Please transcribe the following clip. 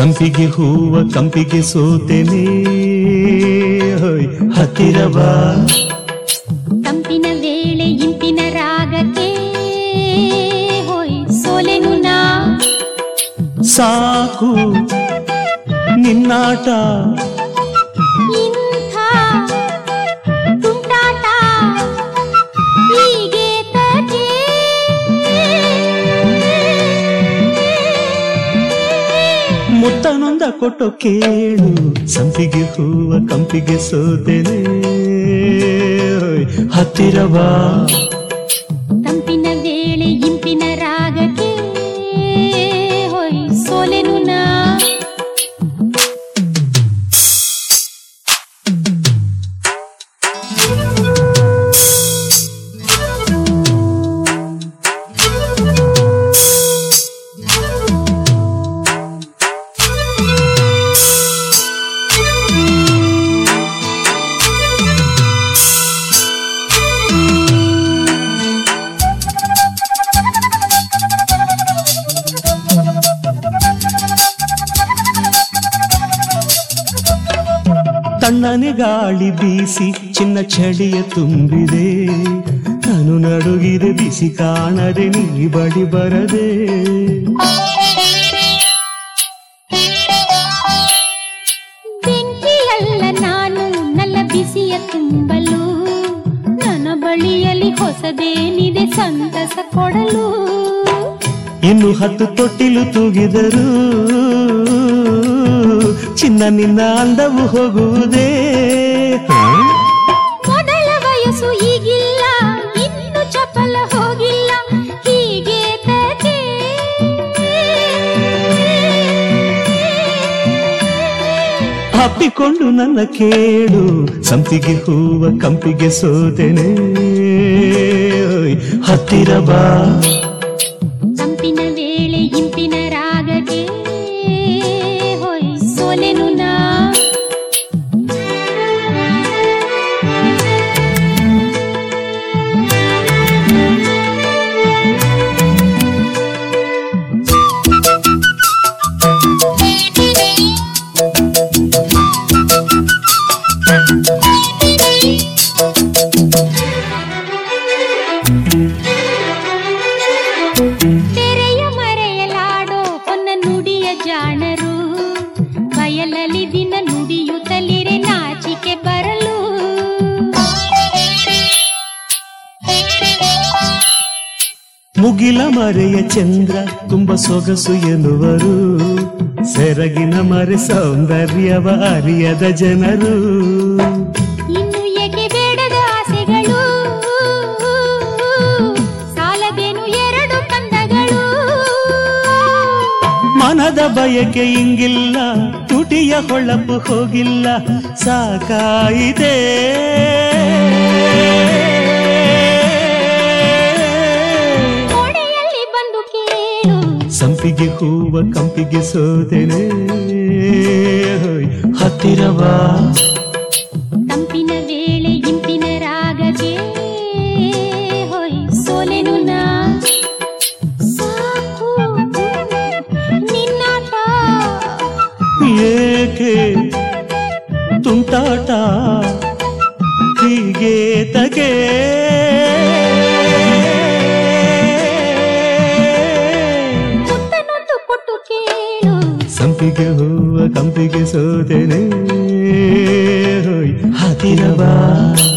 ಸಂಪಿಗೆ ಹೂವ ಕಂಪಿಗೆ ಸೋತೆನೆ ಹೋಯ್ ಹತ್ತಿರ ಬಾ ತಂಪಿನ ವೇಳೆ ಇಂಪಿನ ರಾಗಕ್ಕೆ ಹೋಯ್ ಸೋಲೆನು ನಾ ಸಾಕು ನಿನ್ನಾಟ ಇಂಥ ತುಂಟಾಟ ಹೀಗೆ ತಗೆ ಮುತ್ತನೊಂದ ಕೊಟ್ಟು ಕೇಳು ಸಂಪಿಗೆ ಹೂವ ಕಂಪಿಗೆ ಸೋತೆನೆ ಹೋಯ್ ಹತ್ತಿರ ಬಾ ತಂಪಿನ ವೇಳೆ ಇಂಪಿನ ರಾಗಕ್ಕೆ ಹೋಯ್ ಸೋಲೆನು ನಾ ತಣ್ಣನೆ ಗಾಳಿ ಬೀಸಿ ಚಿನ್ನ ಚಳಿಯ ತುಂಬಿದೆ ನಾನು ನಡುಗಿದೆ ಬಿಸಿ ಕಾಣದೆ ನೀ ಬಳಿ ಬರದೆ ಬೆಂಕಿಯಲ್ಲ ನಾನು ನನ್ನ ಬಿಸಿಯ ತುಂಬಲು ನನ್ನ ಬಳಿಯಲ್ಲಿ ಹೊಸದೇನಿದೆ ಸಂತಸ ಕೊಡಲು ಇನ್ನು ಹತ್ತು ತೊಟ್ಟಿಲು ತೂಗಿದರು ಚಿನ್ನ ನಿನ್ನ ಅಂದವು ಹೋಗುವುದೇ ಮೊದಲ ವಯಸ್ಸು ಈಗಿಲ್ಲ ಇನ್ನು ಚಪಲ ಹೋಗಿಲ್ಲ ಹೀಗೆ ತಗೆ ಅಪ್ಪಿಕೊಂಡು ನನ್ನ ಕೇಳು ಸಂಪಿಗೆ ಹೂವ ಕಂಪಿಗೆ ಸೋತೆನೆ ಓಯ್, ಹತ್ತಿರ ಬಾ ತಂಪಿನ ವೇಳೆ ಇಂಪಿನ ರಾಗಕ್ಕೆ ಹೋಯ್ ಸೋಲೆನು ನಾ ತೆರೆಯ ಮರೆಯಲಾಡೋ ಹೊನ್ನ ನುಡಿಯ ಜಾಣರು ಬಯಲಲ್ಲಿ ದಿನ ನುಡಿಯುತ್ತಲಿರೆ ನಾಚಿಕೆ ಬರಲು ಮುಗಿಲ ಮರೆಯ ಚಂದ್ರ ತುಂಬ ಸೊಗಸು ಎನ್ನುವರು ಸೆರಗಿನ ಮರೆ ಸೌಂದರ್ಯವ ಅರಿಯದ ಜನರು ಇನ್ನು ಏಕೆ ಬೇಡದ ಆಸೆಗಳು ಸಾಲದೇನು ಎರಡು ಕಂದಗಳು ಮನದ ಬಯಕೆ ಇಂಗಿಲ್ಲ ತುಟಿಯ ಹೊಳಪು ಹೋಗಿಲ್ಲ ಸಾಕಾಯಿದೆ ಕೋಣೆಯಲ್ಲಿ ಬಂದು ಕೇಳು ಸಂಪಿಗೆ ಹೂವ ಕಂಪಿಗೆ ಸೋದೆನೆ ಹೋಯ್, ಹತ್ತಿರ ಬಾ ತಂಪಿನ ವೇಳೆ ಇಂಪಿನ ರಾಗಕ್ಕೆ ಹೋಯ್ ಸೋಲೆನು ನಾ ಸಾಕು ನಿನ್ನಾಟ ಏಕೆ ತುಂಟಾಟ ಹೀಗೆ ತಗೆ ಮುತ್ತನೊಂದು ಕೊಟ್ಟು ಕೇಳು ಸಂಪಿಗೆ ಹೂವ ಕಂಪಿಗೆ ಸೋದೆನೆ ಹೋಯ್ ಹತ್ತಿರ ಬಾ